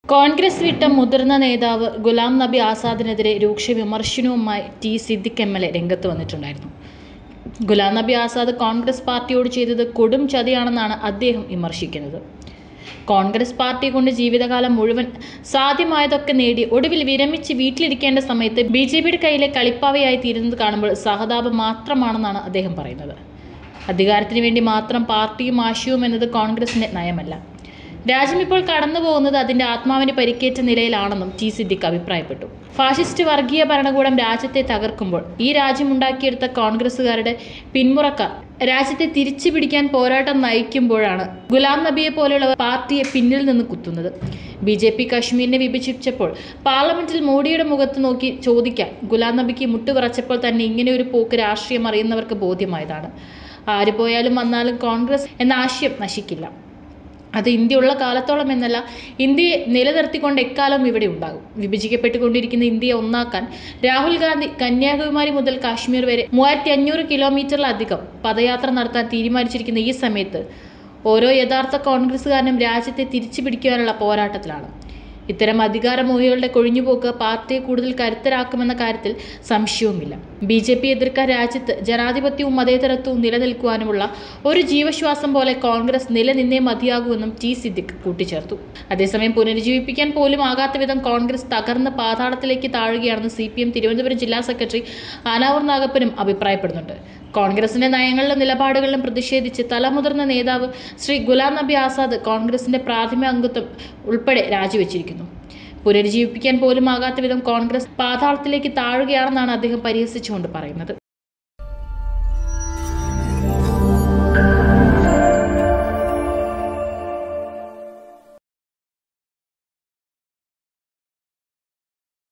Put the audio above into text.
കോൺഗ്രസ് വിട്ട മുതിർന്ന നേതാവ് ഗുലാം നബി ആസാദിനെതിരെ രൂക്ഷ വിമർശനവുമായി T Siddique M L A രംഗത്ത് വന്നിട്ടുണ്ടായിരുന്നു ഗുലാം നബി ആസാദ് കോൺഗ്രസ് പാർട്ടിയോട് ചെയ്തത് കൊടും ചതിയാണെന്നാണ് അദ്ദേഹം വിമർശിക്കുന്നത് കോൺഗ്രസ് പാർട്ടി കൊണ്ട് ജീവിതകാലം മുഴുവൻ സാധ്യമായതൊക്കെ നേടി ഒടുവിൽ വിരമിച്ച് വീട്ടിലിരിക്കേണ്ട സമയത്ത് ബി ജെ പിയുടെ കയ്യിലെ കളിപ്പാവയായി തീരുന്നത് കാണുമ്പോൾ സഹതാപം മാത്രമാണെന്നാണ് അദ്ദേഹം പറയുന്നത് അധികാരത്തിന് വേണ്ടി മാത്രം പാർട്ടിയും ആശയവും എന്നത് കോൺഗ്രസിന്റെ നയമല്ല രാജ്യം ഇപ്പോൾ കടന്നു പോകുന്നത് അതിന്റെ ആത്മാവിന് പരിക്കേറ്റ നിലയിലാണെന്നും ടി സിദ്ദിഖ് അഭിപ്രായപ്പെട്ടു ഫാഷിസ്റ്റ് വർഗീയ ഭരണകൂടം രാജ്യത്തെ തകർക്കുമ്പോൾ ഈ രാജ്യം ഉണ്ടാക്കിയെടുത്ത കോൺഗ്രസുകാരുടെ പിന്മുറക്കാർ രാജ്യത്തെ തിരിച്ചു പിടിക്കാൻ പോരാട്ടം നയിക്കുമ്പോഴാണ് ഗുലാം നബിയെ പോലെയുള്ളവർ പാർട്ടിയെ പിന്നിൽ നിന്ന് കുത്തുന്നത് ബി ജെ പി കശ്മീരിനെ വിഭജിച്ചപ്പോൾ പാർലമെന്റിൽ മോഡിയുടെ മുഖത്ത് നോക്കി ചോദിക്കാൻ ഗുലാം നബിക്ക് മുട്ടുവിറച്ചപ്പോൾ തന്നെ ഇങ്ങനെ ഒരു പോക്ക് രാഷ്ട്രീയം അറിയുന്നവർക്ക് ബോധ്യമായതാണ് ആര് പോയാലും വന്നാലും കോൺഗ്രസ് എന്ന ആശയം നശിക്കില്ല അത് ഇന്ത്യ ഉള്ള കാലത്തോളം എന്നല്ല ഇന്ത്യയെ നിലനിർത്തിക്കൊണ്ട് എക്കാലം ഇവിടെ ഉണ്ടാകും വിഭജിക്കപ്പെട്ടുകൊണ്ടിരിക്കുന്ന ഇന്ത്യയെ ഒന്നാക്കാൻ രാഹുൽ ഗാന്ധി കന്യാകുമാരി മുതൽ കാശ്മീർ വരെ മൂവായിരത്തി അഞ്ഞൂറ് കിലോമീറ്ററിലധികം പദയാത്ര നടത്താൻ തീരുമാനിച്ചിരിക്കുന്ന ഈ സമയത്ത് ഓരോ യഥാർത്ഥ കോൺഗ്രസ്സുകാരനും രാജ്യത്തെ തിരിച്ചു പിടിക്കുവാനുള്ള പോരാട്ടത്തിലാണ് ഇത്തരം അധികാരമോഹികളുടെ കൊഴിഞ്ഞുപോക്ക് പാർട്ടിയെ കൂടുതൽ കരുത്തരാക്കുമെന്ന കാര്യത്തിൽ സംശയവുമില്ല ബി ജെ പി എതിർക്കാൻ രാജ്യത്ത് ജനാധിപത്യവും മതേതരത്വവും നിലനിൽക്കുവാനുമുള്ള ഒരു ജീവശ്വാസം പോലെ കോൺഗ്രസ് നിലനിന്നേ മതിയാകുമെന്നും ടി സിദ്ദിഖ് കൂട്ടിച്ചേർത്തു അതേസമയം പുനരുജ്ജീവിപ്പിക്കാൻ പോലും ആകാത്ത വിധം കോൺഗ്രസ് തകർന്ന് പാതാളത്തിലേക്ക് താഴുകയാണെന്ന് സി പി എം തിരുവനന്തപുരം ജില്ലാ സെക്രട്ടറി ആനാവൂർ നാഗപ്പനും അഭിപ്രായപ്പെടുന്നുണ്ട് കോൺഗ്രസിന്റെ നയങ്ങളിലും നിലപാടുകളിലും പ്രതിഷേധിച്ച് തലമുതിർന്ന നേതാവ് ശ്രീ ഗുലാം നബി ആസാദ് കോൺഗ്രസിന്റെ പ്രാഥമിക അംഗത്വം ഉൾപ്പെടെ രാജിവെച്ചിരിക്കുന്നു പുനരുജ്ജീവിപ്പിക്കാൻ പോലും ആകാത്ത വിധം കോൺഗ്രസ് പാതാളത്തിലേക്ക് താഴുകയാണെന്നാണ് അദ്ദേഹം പരിഹസിച്ചുകൊണ്ട് പറയുന്നത്